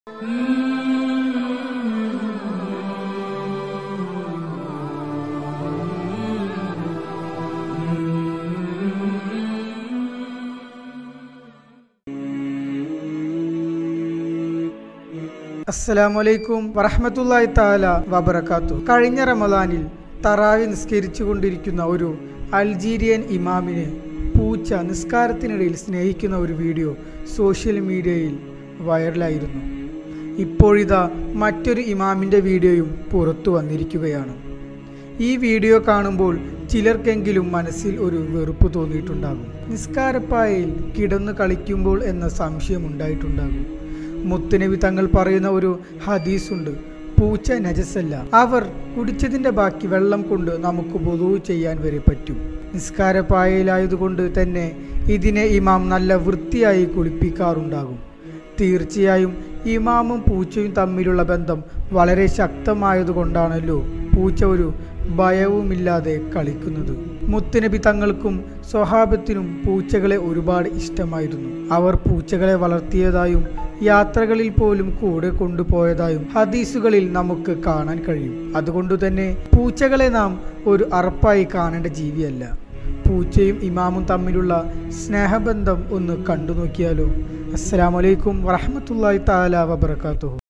അസ്സലാമലൈക്കും വറഹമത്തല്ലായി താല വബറക്കാത്തു കഴിഞ്ഞ റമദാനിൽ തറാവി നിസ്കരിച്ചു കൊണ്ടിരിക്കുന്ന ഒരു അൾജീരിയൻ ഇമാമിനെ പൂച്ച നിസ്കാരത്തിനിടയിൽ സ്നേഹിക്കുന്ന ഒരു വീഡിയോ സോഷ്യൽ മീഡിയയിൽ വൈറലായിരുന്നു ഇപ്പോഴിതാ മറ്റൊരു ഇമാമിൻ്റെ വീഡിയോയും പുറത്തു വന്നിരിക്കുകയാണ് ഈ വീഡിയോ കാണുമ്പോൾ ചിലർക്കെങ്കിലും മനസ്സിൽ ഒരു വെറുപ്പ് തോന്നിയിട്ടുണ്ടാകും നിസ്കാരപ്പായയിൽ കിടന്നു കളിക്കുമ്പോൾ എന്ന സംശയം ഉണ്ടായിട്ടുണ്ടാകും മുത്തുനബി തങ്ങൾ പറയുന്ന ഒരു ഹദീസുണ്ട് പൂച്ച നജസല്ല അവർ കുടിച്ചതിൻ്റെ ബാക്കി വെള്ളം കൊണ്ട് നമുക്ക് ബൊതു ചെയ്യാൻ വരെ പറ്റും നിസ്കാരപ്പായയിലായതുകൊണ്ട് തന്നെ ഇതിനെ ഇമാം നല്ല വൃത്തിയായി കുളിപ്പിക്കാറുണ്ടാകും തീർച്ചയായും ഇമാമും പൂച്ചയും തമ്മിലുള്ള ബന്ധം വളരെ ശക്തമായതുകൊണ്ടാണല്ലോ പൂച്ച ഒരു ഭയവുമില്ലാതെ കളിക്കുന്നത് മുത്തുനബി തങ്ങൾക്കും സ്വഹാബത്തിനും പൂച്ചകളെ ഒരുപാട് ഇഷ്ടമായിരുന്നു അവർ പൂച്ചകളെ വളർത്തിയതായും യാത്രകളിൽ പോലും കൂടെ കൊണ്ടുപോയതായും ഹദീസുകളിൽ നമുക്ക് കാണാൻ കഴിയും അതുകൊണ്ട് തന്നെ പൂച്ചകളെ നാം ഒരു അറപ്പായി കാണേണ്ട ജീവിയല്ല പൂച്ചയും ഇമാമും തമ്മിലുള്ള സ്നേഹബന്ധം ഒന്ന് കണ്ടു നോക്കിയാലോ അസ്സലാമലൈക്കും വറഹമത്തല്ലാഹി താല വബർക്കാത്തു